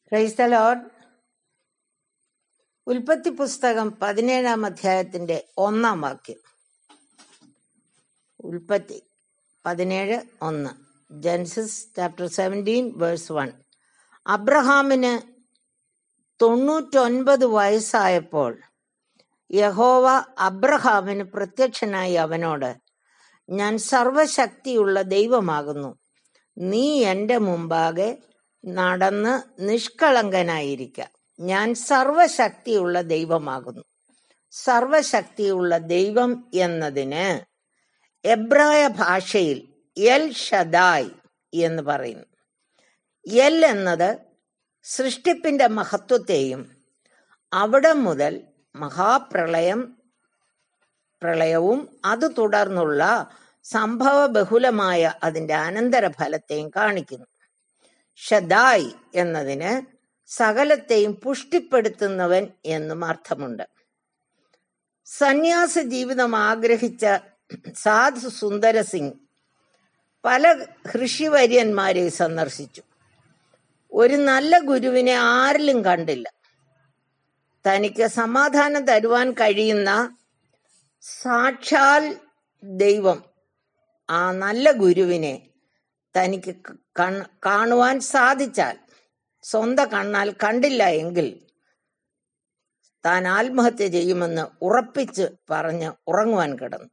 praise the Lord ഉൽപ്പത്തി പുസ്തകം പതിനേഴാം അധ്യായത്തിന്റെ ഒന്നാം വാക്യം ഉൽപ്പത്തി പതിനേഴ് ഒന്ന് Genesis chapter seventeen verse one അബ്രഹാമിന് തൊണ്ണൂറ്റൊൻപത് വയസ്സായപ്പോൾ യഹോവ അബ്രഹാമിന് പ്രത്യക്ഷനായി അവനോട് ഞാൻ സർവശക്തിയുള്ള ദൈവമാകുന്നു നീ എൻ്റെ മുമ്പാകെ നടന്ന് നിഷ്കളങ്കനായിരിക്ക ഞാൻ സർവശക്തിയുള്ള ദൈവമാകുന്നു സർവശക്തിയുള്ള ദൈവം എന്നതിന് എബ്രായ ഭാഷയിൽ എൽ ഷദായ് എന്ന് പറയുന്നു എൽ എന്നത് സൃഷ്ടിപ്പിന്റെ മഹത്വത്തെയും അവിടെ മുതൽ മഹാപ്രളയം പ്രളയവും അത് തുടർന്നുള്ള സംഭവ ബഹുലമായ അതിന്റെ അനന്തരഫലത്തെയും കാണിക്കുന്നു ഷദായ് എന്നതിന് സകലത്തെയും പുഷ്ടിപ്പെടുത്തുന്നവൻ എന്നും അർത്ഥമുണ്ട് സന്യാസ ജീവിതം ആഗ്രഹിച്ച സാധു സുന്ദര സിംഗ് പല ഋഷിവര്യന്മാരെ സന്ദർശിച്ചു ഒരു നല്ല ഗുരുവിനെ ആരിലും കണ്ടില്ല തനിക്ക് സമാധാനം തരുവാൻ കഴിയുന്ന സാക്ഷാൽ ദൈവം ആ നല്ല ഗുരുവിനെ തനിക്ക് കൺ- കാണുവാൻ സാധിച്ചാൽ സ്വന്തം കണ്ണാൽ കണ്ടില്ല എങ്കിൽ താൻ ആത്മഹത്യ ചെയ്യുമെന്ന് ഉറപ്പിച്ച് പറഞ്ഞ് ഉറങ്ങുവാൻ കിടന്നു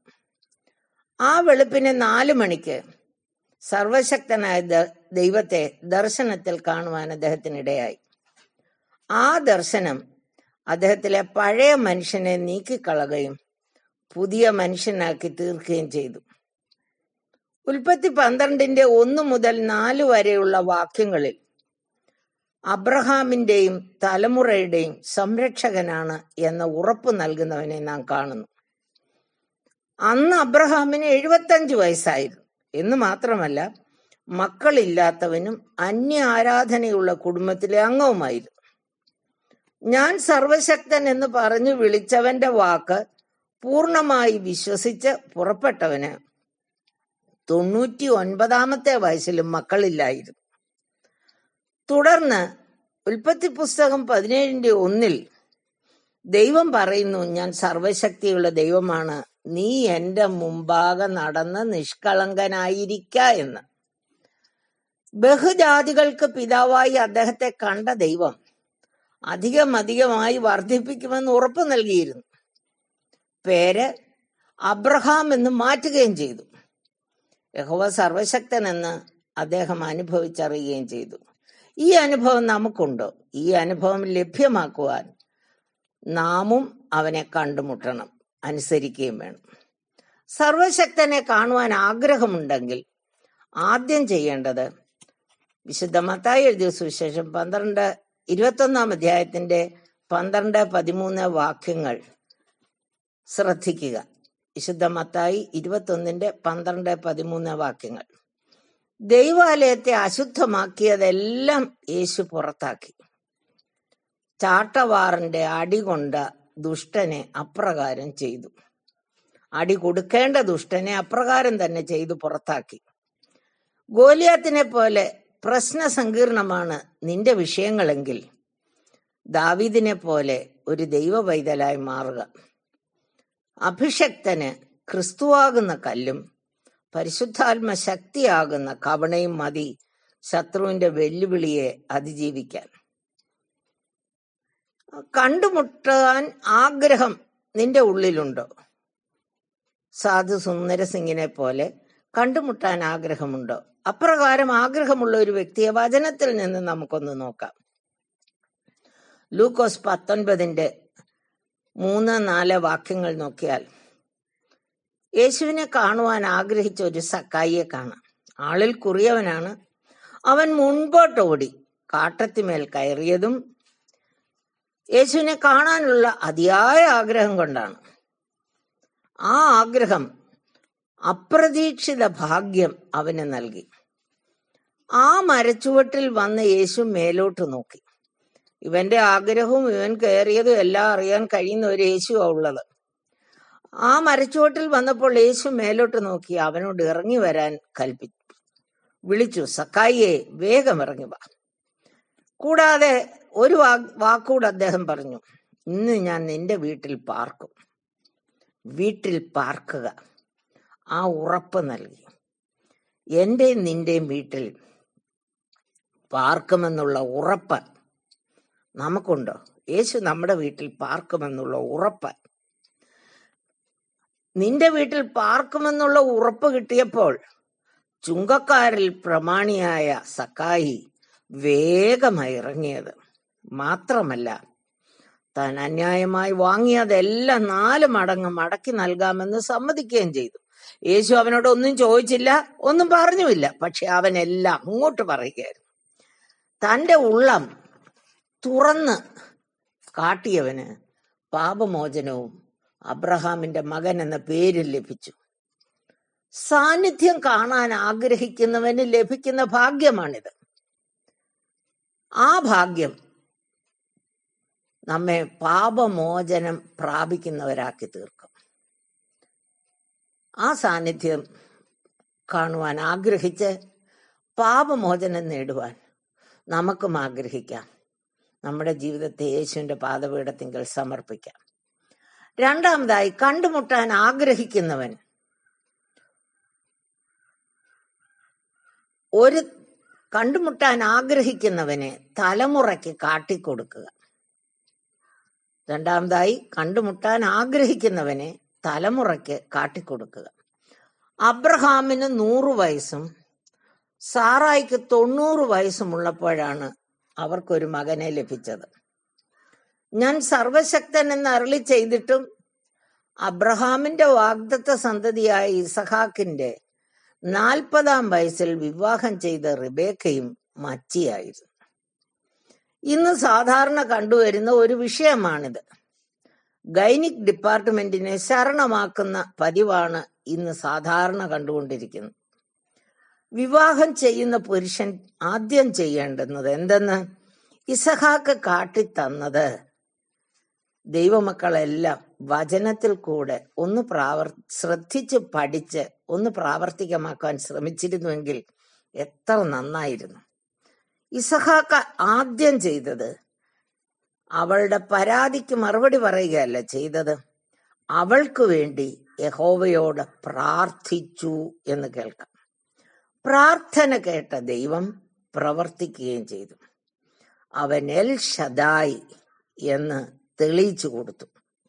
ആ വെളുപ്പിന് നാലു മണിക്ക് സർവശക്തനായ ദ- ദൈവത്തെ ദർശനത്തിൽ കാണുവാൻ അദ്ദേഹത്തിനിടയായി ആ ദർശനം അദ്ദേഹത്തിലെ പഴയ മനുഷ്യനെ നീക്കിക്കളയുകയും പുതിയ മനുഷ്യനാക്കി തീർക്കുകയും ചെയ്തു ഉൽപ്പത്തി പന്ത്രണ്ടിന്റെ ഒന്ന് മുതൽ നാല് വരെയുള്ള വാക്യങ്ങളിൽ അബ്രഹാമിന്റെയും തലമുറയുടെയും സംരക്ഷകനാണ് എന്ന ഉറപ്പ് നൽകുന്നവനെ നാം കാണുന്നു അന്ന് അബ്രഹാമിന് എഴുപത്തഞ്ച് വയസ്സായിരുന്നു എന്ന് മാത്രമല്ല മക്കളില്ലാത്തവനും അന്യ ആരാധനയുള്ള കുടുംബത്തിലെ അംഗവുമായിരുന്നു ഞാൻ സർവശക്തൻ എന്ന് പറഞ്ഞു വിളിച്ചവന്റെ വാക്ക് പൂർണ്ണമായി വിശ്വസിച്ച് പുറപ്പെട്ടവന് തൊണ്ണൂറ്റി ഒൻപതാമത്തെ വയസ്സിലും മക്കളില്ലായിരുന്നു തുടർന്ന് ഉൽപ്പത്തി പുസ്തകം പതിനേഴിന്റെ ഒന്നിൽ ദൈവം പറയുന്നു ഞാൻ സർവശക്തിയുള്ള ദൈവമാണ് നീ എന്റെ മുമ്പാകെ നടന്ന് നിഷ്കളങ്കനായിരിക്ക എന്ന് ബഹുജാതികൾക്ക് പിതാവായി അദ്ദേഹത്തെ കണ്ട ദൈവം അധികം അധികമായി വർദ്ധിപ്പിക്കുമെന്ന് ഉറപ്പ് നൽകിയിരുന്നു പേര് അബ്രഹാം എന്ന് മാറ്റുകയും ചെയ്തു യഹോവ സർവശക്തൻ എന്ന് അദ്ദേഹം അനുഭവിച്ചറിയുകയും ചെയ്തു ഈ അനുഭവം നമുക്കുണ്ടോ ഈ അനുഭവം ലഭ്യമാക്കുവാൻ നാമും അവനെ കണ്ടുമുട്ടണം അനുസരിക്കുകയും വേണം സർവശക്തനെ കാണുവാൻ ആഗ്രഹമുണ്ടെങ്കിൽ ആദ്യം ചെയ്യേണ്ടത് വിശുദ്ധ മത്തായി എഴുതിയ സുവിശേഷം പന്ത്രണ്ട് ഇരുപത്തൊന്നാം അധ്യായത്തിന്റെ പന്ത്രണ്ട് പതിമൂന്ന് വാക്യങ്ങൾ ശ്രദ്ധിക്കുക വിശുദ്ധ മത്തായി ഇരുപത്തൊന്നിന്റെ പന്ത്രണ്ട് പതിമൂന്ന് വാക്യങ്ങൾ ദൈവാലയത്തെ അശുദ്ധമാക്കിയതെല്ലാം യേശു പുറത്താക്കി ചാട്ടവാറിന്റെ അടി കൊണ്ട ദുഷ്ടനെ അപ്രകാരം ചെയ്തു അടി കൊടുക്കേണ്ട ദുഷ്ടനെ അപ്രകാരം തന്നെ ചെയ്തു പുറത്താക്കി ഗോലിയാത്തിനെ പോലെ പ്രശ്ന സങ്കീർണമാണ് നിന്റെ വിഷയങ്ങളെങ്കിൽ ദാവീദിനെ പോലെ ഒരു ദൈവ പൈതലായി മാറുക അഭിഷക്തന് ക്രിസ്തുവാകുന്ന കല്ലും പരിശുദ്ധാത്മ ശക്തിയാകുന്ന കവണയും മതി ശത്രുവിന്റെ വെല്ലുവിളിയെ അതിജീവിക്കാൻ കണ്ടുമുട്ടാൻ ആഗ്രഹം നിന്റെ ഉള്ളിലുണ്ടോ സാധു സുന്ദരസിംഗിനെ പോലെ കണ്ടുമുട്ടാൻ ആഗ്രഹമുണ്ടോ അപ്രകാരം ആഗ്രഹമുള്ള ഒരു വ്യക്തിയെ വചനത്തിൽ നിന്ന് നമുക്കൊന്ന് നോക്കാം ലൂക്കോസ് പത്തൊൻപതിന്റെ മൂന്ന് നാല് വാക്യങ്ങൾ നോക്കിയാൽ യേശുവിനെ കാണുവാൻ ആഗ്രഹിച്ച ഒരു സക്കായിയെ കാണാം ആളിൽ കുറിയവനാണ് അവൻ മുൻപോട്ടോടി കാട്ടത്തിമേൽ കയറിയതും യേശുവിനെ കാണാനുള്ള അതിയായ ആഗ്രഹം കൊണ്ടാണ് ആ ആഗ്രഹം അപ്രതീക്ഷിത ഭാഗ്യം അവന് നൽകി ആ മരച്ചുവട്ടിൽ വന്ന് യേശു മേലോട്ട് നോക്കി ഇവന്റെ ആഗ്രഹവും ഇവൻ കയറിയതും എല്ലാം അറിയാൻ കഴിയുന്ന ഒരു യേശുവാ ഉള്ളത് ആ മരച്ചുവട്ടിൽ വന്നപ്പോൾ യേശു മേലോട്ട് നോക്കി അവനോട് ഇറങ്ങി വരാൻ കൽപ്പിച്ചു വിളിച്ചു സക്കായിയെ വേഗം ഇറങ്ങി വാ കൂടാതെ ഒരു വാ- വാക്കുകൂടെ അദ്ദേഹം പറഞ്ഞു ഇന്ന് ഞാൻ നിന്റെ വീട്ടിൽ പാർക്കും വീട്ടിൽ പാർക്കുക ആ ഉറപ്പ് നൽകി എന്റെയും നിന്റെയും വീട്ടിൽ പാർക്കുമെന്നുള്ള ഉറപ്പ് നമുക്കുണ്ടോ യേശു നമ്മുടെ വീട്ടിൽ പാർക്കുമെന്നുള്ള ഉറപ്പ് നിന്റെ വീട്ടിൽ പാർക്കുമെന്നുള്ള ഉറപ്പ് കിട്ടിയപ്പോൾ ചുങ്കക്കാരിൽ പ്രമാണിയായ സക്കായി വേഗമായി ഇറങ്ങിയത് മാത്രമല്ല താൻ അന്യായമായി വാങ്ങിയതെല്ലാം നാല് മടങ്ങ് മടക്കി നൽകാമെന്ന് സമ്മതിക്കുകയും ചെയ്തു യേശു അവനോട് ഒന്നും ചോദിച്ചില്ല ഒന്നും പറഞ്ഞുമില്ല പക്ഷെ അവനെല്ലാം അങ്ങോട്ട് പറയുകയായിരുന്നു തന്റെ ഉള്ളം തുറന്ന് കാട്ടിയവന് പാപമോചനവും അബ്രഹാമിന്റെ മകൻ എന്ന പേര് ലഭിച്ചു സാന്നിധ്യം കാണാൻ ആഗ്രഹിക്കുന്നവന് ലഭിക്കുന്ന ഭാഗ്യമാണിത് ആ ഭാഗ്യം നമ്മെ പാപമോചനം പ്രാപിക്കുന്നവരാക്കി തീർക്കും ആ സാന്നിധ്യം കാണുവാൻ ആഗ്രഹിച്ച് പാപമോചനം നേടുവാൻ നമുക്കും ആഗ്രഹിക്കാം നമ്മുടെ ജീവിതത്തെ യേശുവിന്റെ പാദപീഠത്തിങ്കൽ സമർപ്പിക്കാം രണ്ടാമതായി കണ്ടുമുട്ടാൻ ആഗ്രഹിക്കുന്നവൻ ഒരു കണ്ടുമുട്ടാൻ ആഗ്രഹിക്കുന്നവനെ തലമുറയ്ക്ക് കാട്ടിക്കൊടുക്കുക രണ്ടാമതായി കണ്ടുമുട്ടാൻ ആഗ്രഹിക്കുന്നവനെ തലമുറയ്ക്ക് കാട്ടിക്കൊടുക്കുക അബ്രഹാമിന് നൂറ് വയസ്സും സാറായിക്ക് തൊണ്ണൂറ് വയസ്സുമുള്ളപ്പോഴാണ് അവർക്കൊരു മകനെ ലഭിച്ചത് ഞാൻ സർവശക്തൻ എന്ന് അരളി ചെയ്തിട്ടും അബ്രഹാമിന്റെ വാഗ്ദത്ത സന്തതിയായ ഇസഹാക്കിന്റെ നാൽപ്പതാം വയസ്സിൽ വിവാഹം ചെയ്ത റിബേക്കയും മച്ചിയായിരുന്നു ഇന്ന് സാധാരണ കണ്ടുവരുന്ന ഒരു വിഷയമാണിത് ഗൈനിക് ഡിപ്പാർട്ട്മെന്റിനെ ശരണമാക്കുന്ന പതിവാണ് ഇന്ന് സാധാരണ കണ്ടുകൊണ്ടിരിക്കുന്നത് വിവാഹം ചെയ്യുന്ന പുരുഷൻ ആദ്യം ചെയ്യേണ്ടുന്നത് എന്തെന്ന് ഇസഹാക്ക് കാട്ടിത്തന്നത് ദൈവമക്കളെല്ലാം വചനത്തിൽ കൂടെ ഒന്ന് പ്രാവർ ശ്രദ്ധിച്ച് പഠിച്ച് ഒന്ന് പ്രാവർത്തികമാക്കാൻ ശ്രമിച്ചിരുന്നുവെങ്കിൽ എത്ര നന്നായിരുന്നു ഇസഹാക്ക ആദ്യം ചെയ്തത് അവളുടെ പരാതിക്ക് മറുപടി പറയുകയല്ല ചെയ്തത് അവൾക്ക് വേണ്ടി യഹോവയോട് പ്രാർത്ഥിച്ചു എന്ന് കേൾക്കാം പ്രാർത്ഥന കേട്ട ദൈവം പ്രവർത്തിക്കുകയും ചെയ്തു അവൻ എൽ ഷദായി എന്ന് തെളിയിച്ചു കൊടുത്തു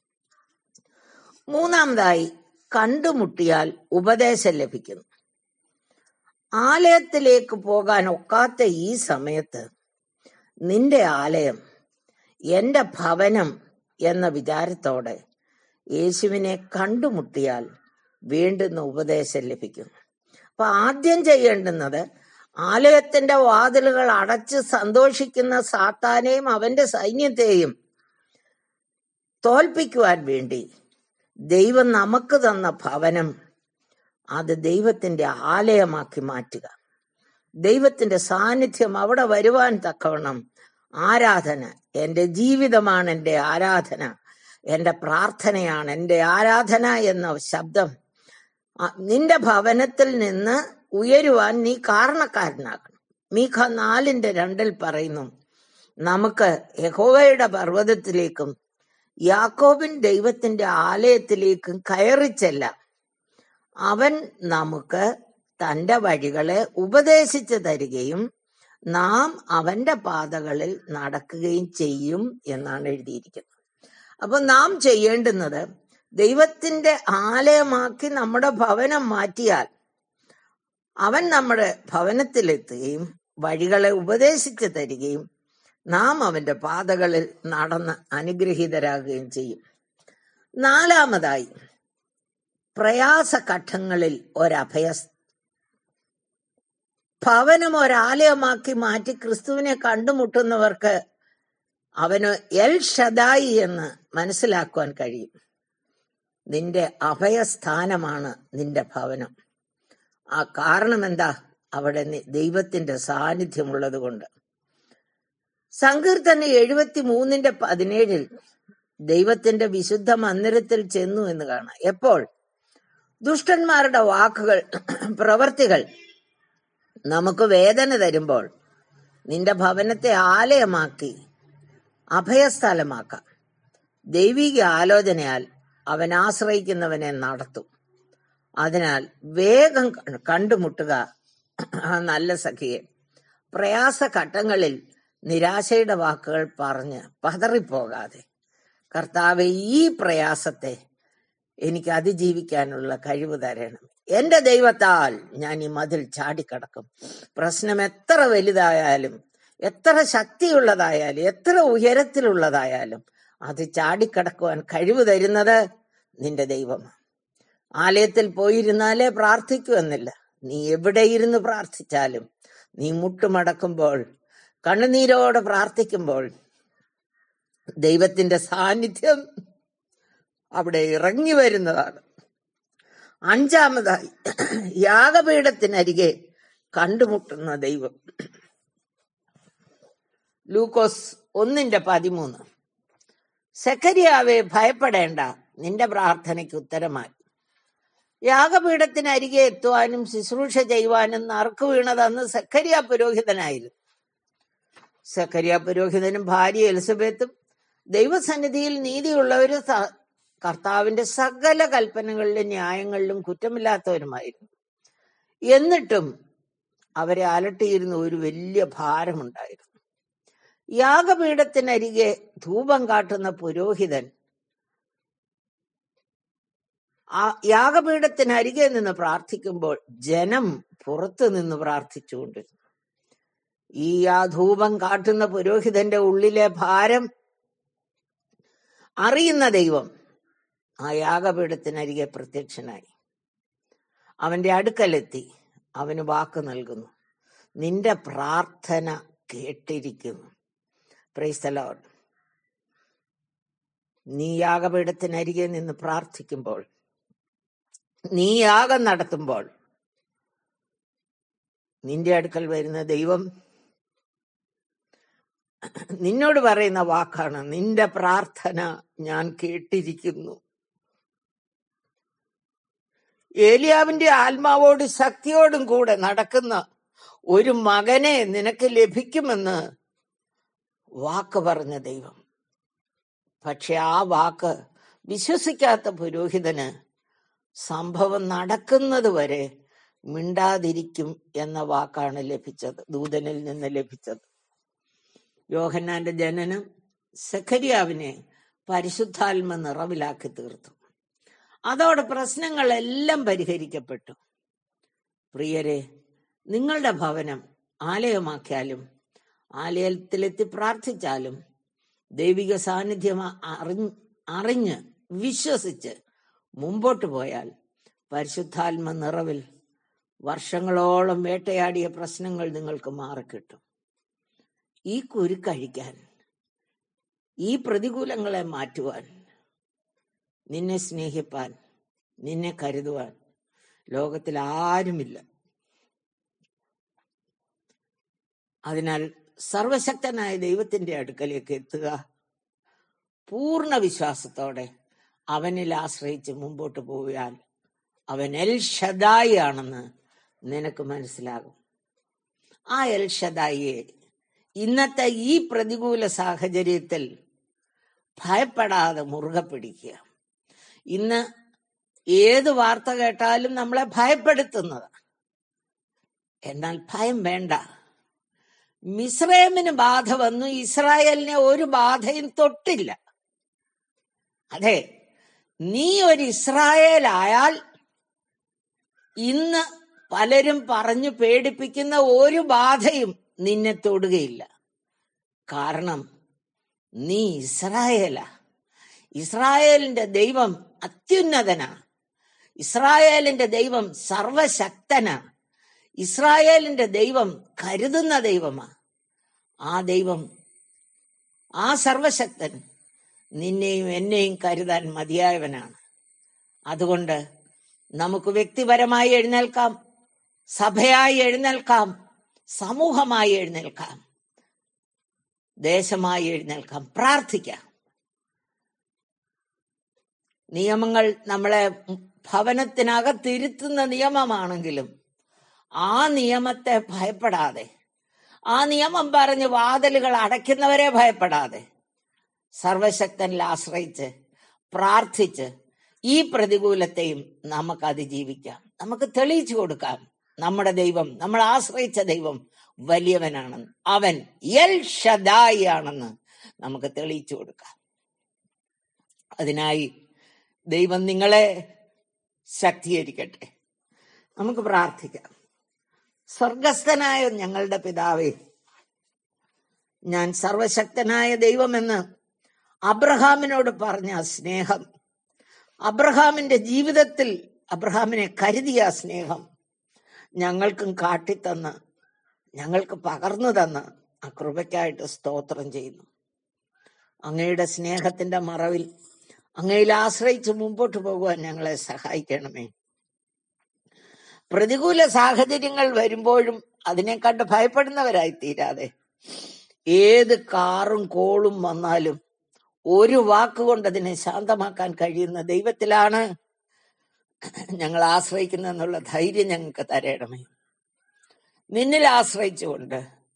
മൂന്നാമതായി കണ്ടുമുട്ടിയാൽ ഉപദേശം ലഭിക്കുന്നു ആലയത്തിലേക്ക് പോകാൻ ഒക്കാത്ത ഈ സമയത്ത് നിന്റെ ആലയം എന്റെ ഭവനം എന്ന വിചാരത്തോടെ യേശുവിനെ കണ്ടുമുട്ടിയാൽ വേണ്ടുന്ന ഉപദേശം ലഭിക്കും അപ്പൊ ആദ്യം ചെയ്യേണ്ടുന്നത് ആലയത്തിന്റെ വാതിലുകൾ അടച്ച് സന്തോഷിക്കുന്ന സാത്താനെയും അവന്റെ സൈന്യത്തെയും തോൽപ്പിക്കുവാൻ വേണ്ടി ദൈവം നമുക്ക് തന്ന ഭവനം അത് ദൈവത്തിന്റെ ആലയമാക്കി മാറ്റുക ദൈവത്തിന്റെ സാന്നിധ്യം അവിടെ വരുവാൻ തക്കവണ്ണം ആരാധന എന്റെ ജീവിതമാണ് എന്റെ ആരാധന എന്റെ പ്രാർത്ഥനയാണ് എന്റെ ആരാധന എന്ന ശബ്ദം ആ, നിന്റെ ഭവനത്തിൽ നിന്ന് ഉയരുവാൻ നീ കാരണക്കാരനാകണം മീഖ നാലിന്റെ രണ്ടിൽ പറയുന്നു നമുക്ക് യഹോവയുടെ പർവ്വതത്തിലേക്കും യാക്കോബിൻ ദൈവത്തിന്റെ ആലയത്തിലേക്കും കയറിച്ചെല്ലാം അവൻ നമുക്ക് തന്റെ വഴികളെ ഉപദേശിച്ചു തരികയും നാം അവന്റെ പാതകളിൽ നടക്കുകയും ചെയ്യും എന്നാണ് എഴുതിയിരിക്കുന്നത് അപ്പൊ നാം ചെയ്യേണ്ടുന്നത് ദൈവത്തിന്റെ ആലയമാക്കി നമ്മുടെ ഭവനം മാറ്റിയാൽ അവൻ നമ്മുടെ ഭവനത്തിലെത്തുകയും വഴികളെ ഉപദേശിച്ചു തരികയും നാം അവന്റെ പാതകളിൽ നടന്ന് അനുഗ്രഹീതരാകുകയും ചെയ്യും നാലാമതായി പ്രയാസഘട്ടങ്ങളിൽ ഒരഭയ ഭവനം ഒരാലയമാക്കി മാറ്റി ക്രിസ്തുവിനെ കണ്ടുമുട്ടുന്നവർക്ക് അവന് എൽ ഷദായി എന്ന് മനസ്സിലാക്കുവാൻ കഴിയും നിന്റെ അഭയസ്ഥാനമാണ് നിന്റെ ഭവനം ആ കാരണം എന്താ അവിടെ നി- ദൈവത്തിന്റെ സാന്നിധ്യമുള്ളത് കൊണ്ട് സങ്കീർത്തന എഴുപത്തി മൂന്നിന്റെ പതിനേഴിൽ ദൈവത്തിന്റെ വിശുദ്ധ മന്ദിരത്തിൽ ചെന്നു എന്ന് കാണാം എപ്പോൾ ദുഷ്ടന്മാരുടെ വാക്കുകൾ പ്രവർത്തികൾ നമുക്ക് വേദന തരുമ്പോൾ നിന്റെ ഭവനത്തെ ആലയമാക്കി അഭയസ്ഥലമാക്കാം ദൈവിക ആലോചനയാൽ അവൻ ആശ്രയിക്കുന്നവനെ നടത്തും അതിനാൽ വേഗം ക- കണ്ടുമുട്ടുക ആ നല്ല സഖിയെ പ്രയാസഘട്ടങ്ങളിൽ നിരാശയുടെ വാക്കുകൾ പറഞ്ഞ് പതറിപ്പോകാതെ കർത്താവെ ഈ പ്രയാസത്തെ എനിക്ക് അതിജീവിക്കാനുള്ള കഴിവ് തരണം എന്റെ ദൈവത്താൽ ഞാൻ ഈ മതിൽ ചാടിക്കടക്കും പ്രശ്നം എത്ര വലുതായാലും എത്ര ശക്തിയുള്ളതായാലും എത്ര ഉയരത്തിലുള്ളതായാലും അത് ചാടിക്കടക്കുവാൻ കഴിവ് തരുന്നത് നിന്റെ ദൈവമാണ് ആലയത്തിൽ പോയിരുന്നാലേ പ്രാർത്ഥിക്കൂ എന്നില്ല നീ എവിടെ ഇരുന്ന് പ്രാർത്ഥിച്ചാലും നീ മുട്ടുമടക്കുമ്പോൾ കണ്ണുനീരോടെ പ്രാർത്ഥിക്കുമ്പോൾ ദൈവത്തിന്റെ സാന്നിധ്യം അവിടെ ഇറങ്ങി വരുന്നതാണ് അഞ്ചാമതായി യാഗപീഠത്തിനരികെ കണ്ടുമുട്ടുന്ന ദൈവം ലൂക്കോസ് ഒന്നിന്റെ പതിമൂന്ന് സെക്കരിയാവെ ഭയപ്പെടേണ്ട നിന്റെ പ്രാർത്ഥനയ്ക്ക് ഉത്തരമായി യാഗപീഠത്തിനരികെ എത്തുവാനും ശുശ്രൂഷ ചെയ്യുവാനും നറുക്ക് വീണത് അന്ന് സെക്കരിയ പുരോഹിതനായിരുന്നു സെക്കരിയ പുരോഹിതനും ഭാര്യ എലിസബത്തും ദൈവസന്നിധിയിൽ നീതിയുള്ളവരും സ- കർത്താവിന്റെ സകല കൽപ്പനകളിലും ന്യായങ്ങളിലും കുറ്റമില്ലാത്തവരുമായിരുന്നു എന്നിട്ടും അവരെ അലട്ടിയിരുന്ന ഒരു വലിയ ഭാരമുണ്ടായിരുന്നു യാഗപീഠത്തിനരികെ ധൂപം കാട്ടുന്ന പുരോഹിതൻ ആ യാഗപീഠത്തിനരികെ നിന്ന് പ്രാർത്ഥിക്കുമ്പോൾ ജനം പുറത്തു നിന്ന് പ്രാർത്ഥിച്ചുകൊണ്ടിരുന്നു ഈ ആ ധൂപം കാട്ടുന്ന പുരോഹിതന്റെ ഉള്ളിലെ ഭാരം അറിയുന്ന ദൈവം ആ യാഗപീഠത്തിനരികെ പ്രത്യക്ഷനായി അവന്റെ അടുക്കലെത്തി അവന് വാക്ക് നൽകുന്നു നിന്റെ പ്രാർത്ഥന കേട്ടിരിക്കുന്നു പ്രൈസ്തലോൺ നീ യാഗപീഠത്തിനരികെ നിന്ന് പ്രാർത്ഥിക്കുമ്പോൾ നീ യാഗം നടത്തുമ്പോൾ നിന്റെ അടുക്കൽ വരുന്ന ദൈവം നിന്നോട് പറയുന്ന വാക്കാണ് നിന്റെ പ്രാർത്ഥന ഞാൻ കേട്ടിരിക്കുന്നു ഏലിയാവിന്റെ ആത്മാവോട് ശക്തിയോടും കൂടെ നടക്കുന്ന ഒരു മകനെ നിനക്ക് ലഭിക്കുമെന്ന് വാക്ക് പറഞ്ഞ ദൈവം പക്ഷെ ആ വാക്ക് വിശ്വസിക്കാത്ത പുരോഹിതന് സംഭവം നടക്കുന്നത് വരെ മിണ്ടാതിരിക്കും എന്ന വാക്കാണ് ലഭിച്ചത് ദൂതനിൽ നിന്ന് ലഭിച്ചത് യോഹന്നാന്റെ ജനനം സഖരിയാവിനെ പരിശുദ്ധാത്മ നിറവിലാക്കി തീർത്തു അതോടെ പ്രശ്നങ്ങളെല്ലാം പരിഹരിക്കപ്പെട്ടു പ്രിയരെ നിങ്ങളുടെ ഭവനം ആലയമാക്കിയാലും ആലയത്തിലെത്തി പ്രാർത്ഥിച്ചാലും ദൈവിക സാന്നിധ്യം അറിഞ്ഞ് അറിഞ്ഞ് വിശ്വസിച്ച് മുമ്പോട്ട് പോയാൽ പരിശുദ്ധാത്മ നിറവിൽ വർഷങ്ങളോളം വേട്ടയാടിയ പ്രശ്നങ്ങൾ നിങ്ങൾക്ക് മാറിക്കിട്ടും ഈ കുരുക്കഴിക്കാൻ ഈ പ്രതികൂലങ്ങളെ മാറ്റുവാൻ നിന്നെ സ്നേഹിപ്പാൻ നിന്നെ കരുതുവാൻ ലോകത്തിൽ ആരുമില്ല അതിനാൽ സർവശക്തനായ ദൈവത്തിന്റെ അടുക്കലേക്ക് എത്തുക പൂർണ്ണ വിശ്വാസത്തോടെ അവനിൽ ആശ്രയിച്ച് മുമ്പോട്ട് പോയാൽ അവൻ എൽ ഷദായി ആണെന്ന് നിനക്ക് മനസ്സിലാകും ആ എൽ ഷദായിയെ ഇന്നത്തെ ഈ പ്രതികൂല സാഹചര്യത്തിൽ ഭയപ്പെടാതെ മുറുകെ പിടിക്കുക ഇന്ന് ഏത് വാർത്ത കേട്ടാലും നമ്മളെ ഭയപ്പെടുത്തുന്നതാണ് എന്നാൽ ഭയം വേണ്ട മിസ്രൈമിന് ബാധ വന്നു ഇസ്രായേലിനെ ഒരു ബാധയും തൊട്ടില്ല അതെ നീ ഒരു ഇസ്രായേലായാൽ ഇന്ന് പലരും പറഞ്ഞു പേടിപ്പിക്കുന്ന ഒരു ബാധയും നിന്നെ തൊടുകയില്ല കാരണം നീ ഇസ്രായേലാ ഇസ്രായേലിന്റെ ദൈവം അത്യുന്നതനാ ഇസ്രായേലിന്റെ ദൈവം സർവശക്തനാ ഇസ്രായേലിന്റെ ദൈവം കരുതുന്ന ദൈവമാ ആ ദൈവം ആ സർവശക്തൻ നിന്നെയും എന്നെയും കരുതാൻ മതിയായവനാണ് അതുകൊണ്ട് നമുക്ക് വ്യക്തിപരമായി എഴുന്നേൽക്കാം സഭയായി എഴുന്നേൽക്കാം സമൂഹമായി എഴുന്നേൽക്കാം ദേശമായി എഴുന്നേൽക്കാം പ്രാർത്ഥിക്കാം നിയമങ്ങൾ നമ്മളെ ഭവനത്തിനകത്തിരുത്തുന്ന നിയമമാണെങ്കിലും ആ നിയമത്തെ ഭയപ്പെടാതെ ആ നിയമം പറഞ്ഞ് വാതിലുകൾ അടയ്ക്കുന്നവരെ ഭയപ്പെടാതെ സർവശക്തനിൽ ആശ്രയിച്ച് പ്രാർത്ഥിച്ച് ഈ പ്രതികൂലത്തെയും നമുക്ക് അതിജീവിക്കാം നമുക്ക് തെളിയിച്ചു കൊടുക്കാം നമ്മുടെ ദൈവം നമ്മൾ ആശ്രയിച്ച ദൈവം വലിയവനാണെന്ന് അവൻ എൽ ഷദായി ആണെന്ന് നമുക്ക് തെളിയിച്ചു കൊടുക്കാം അതിനായി ദൈവം നിങ്ങളെ ശക്തീകരിക്കട്ടെ നമുക്ക് പ്രാർത്ഥിക്കാം സ്വർഗസ്ഥനായ ഞങ്ങളുടെ പിതാവേ ഞാൻ സർവശക്തനായ ദൈവമെന്ന് അബ്രഹാമിനോട് പറഞ്ഞ ആ സ്നേഹം അബ്രഹാമിന്റെ ജീവിതത്തിൽ അബ്രഹാമിനെ കരുതിയ ആ സ്നേഹം ഞങ്ങൾക്കും കാട്ടിത്തന്ന് ഞങ്ങൾക്ക് പകർന്നു തന്ന് ആ കൃപയ്ക്കായിട്ട് സ്തോത്രം ചെയ്യുന്നു അങ്ങയുടെ സ്നേഹത്തിന്റെ മറവിൽ അങ്ങയിൽ ആശ്രയിച്ച് മുമ്പോട്ട് പോകുവാൻ ഞങ്ങളെ സഹായിക്കണമേ പ്രതികൂല സാഹചര്യങ്ങൾ വരുമ്പോഴും അതിനെ കണ്ട് ഭയപ്പെടുന്നവരായി തീരാതെ ഏത് കാറും കോളും വന്നാലും ഒരു വാക്കുകൊണ്ട് അതിനെ ശാന്തമാക്കാൻ കഴിയുന്ന ദൈവത്തിലാണ് ഞങ്ങൾ ആശ്രയിക്കുന്നതെന്നുള്ള ധൈര്യം ഞങ്ങൾക്ക് തരയണമേ നിന്നിൽ ആശ്രയിച്ചുകൊണ്ട്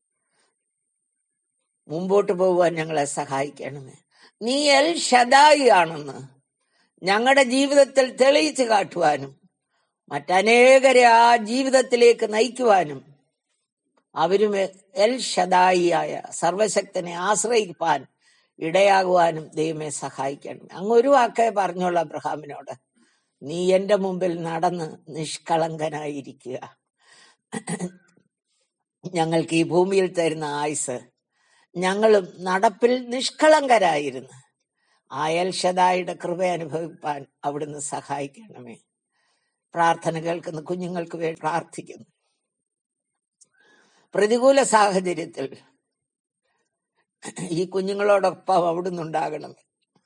മുമ്പോട്ട് പോകുവാൻ ഞങ്ങളെ സഹായിക്കണമേ നീ എൽ ഷദായി ആണെന്ന് ഞങ്ങളുടെ ജീവിതത്തിൽ തെളിയിച്ചു കാട്ടുവാനും മറ്റനേകരെ ആ ജീവിതത്തിലേക്ക് നയിക്കുവാനും അവരും എൽ ഷദായിയായ സർവശക്തനെ ആശ്രയിപ്പാൻ ഇടയാകുവാനും ദൈവമേ സഹായിക്കണം അങ്ങ് ഒരു വാക്കേ പറഞ്ഞോളൂ അബ്രഹാമിനോട് നീ എന്റെ മുമ്പിൽ നടന്ന് നിഷ്കളങ്കനായിരിക്കുക ഞങ്ങൾക്ക് ഈ ഭൂമിയിൽ തരുന്ന ആയുസ് ഞങ്ങളും നടപ്പിൽ നിഷ്കളങ്കരായിരുന്നു ആ എൽഷദായുടെ കൃപ അനുഭവിപ്പാൻ അവിടുന്ന് സഹായിക്കണമേ പ്രാർത്ഥന കേൾക്കുന്ന കുഞ്ഞുങ്ങൾക്ക് വേണ്ടി പ്രാർത്ഥിക്കുന്നു പ്രതികൂല സാഹചര്യത്തിൽ ഈ കുഞ്ഞുങ്ങളോടൊപ്പം അവിടുന്ന് ഉണ്ടാകണമേ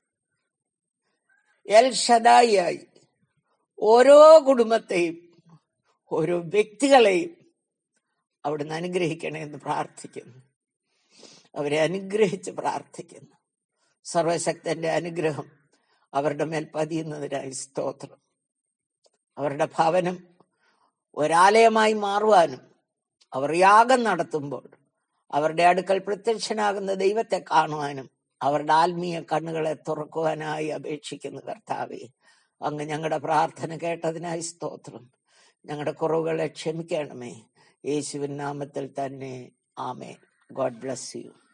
എൽ ഷദായിയായി ഓരോ കുടുംബത്തെയും ഓരോ വ്യക്തികളെയും അവിടുന്ന് അനുഗ്രഹിക്കണേ എന്ന് പ്രാർത്ഥിക്കുന്നു അവരെ അനുഗ്രഹിച്ച് പ്രാർത്ഥിക്കുന്നു സർവശക്തന്റെ അനുഗ്രഹം അവരുടെ മേൽ പതിയുന്നതിനായി സ്തോത്രം അവരുടെ ഭവനം ഒരാലയമായി മാറുവാനും അവർ യാഗം നടത്തുമ്പോൾ അവരുടെ അടുക്കൽ പ്രത്യക്ഷനാകുന്ന ദൈവത്തെ കാണുവാനും അവരുടെ ആത്മീയ കണ്ണുകളെ തുറക്കുവാനായി അപേക്ഷിക്കുന്നു കർത്താവെ അങ്ങ് ഞങ്ങളുടെ പ്രാർത്ഥന കേട്ടതിനായി സ്തോത്രം ഞങ്ങളുടെ കുറവുകളെ ക്ഷമിക്കണമേ യേശുവിൻ നാമത്തിൽ തന്നെ ആമേ ഗോഡ് ബ്ലസ് യു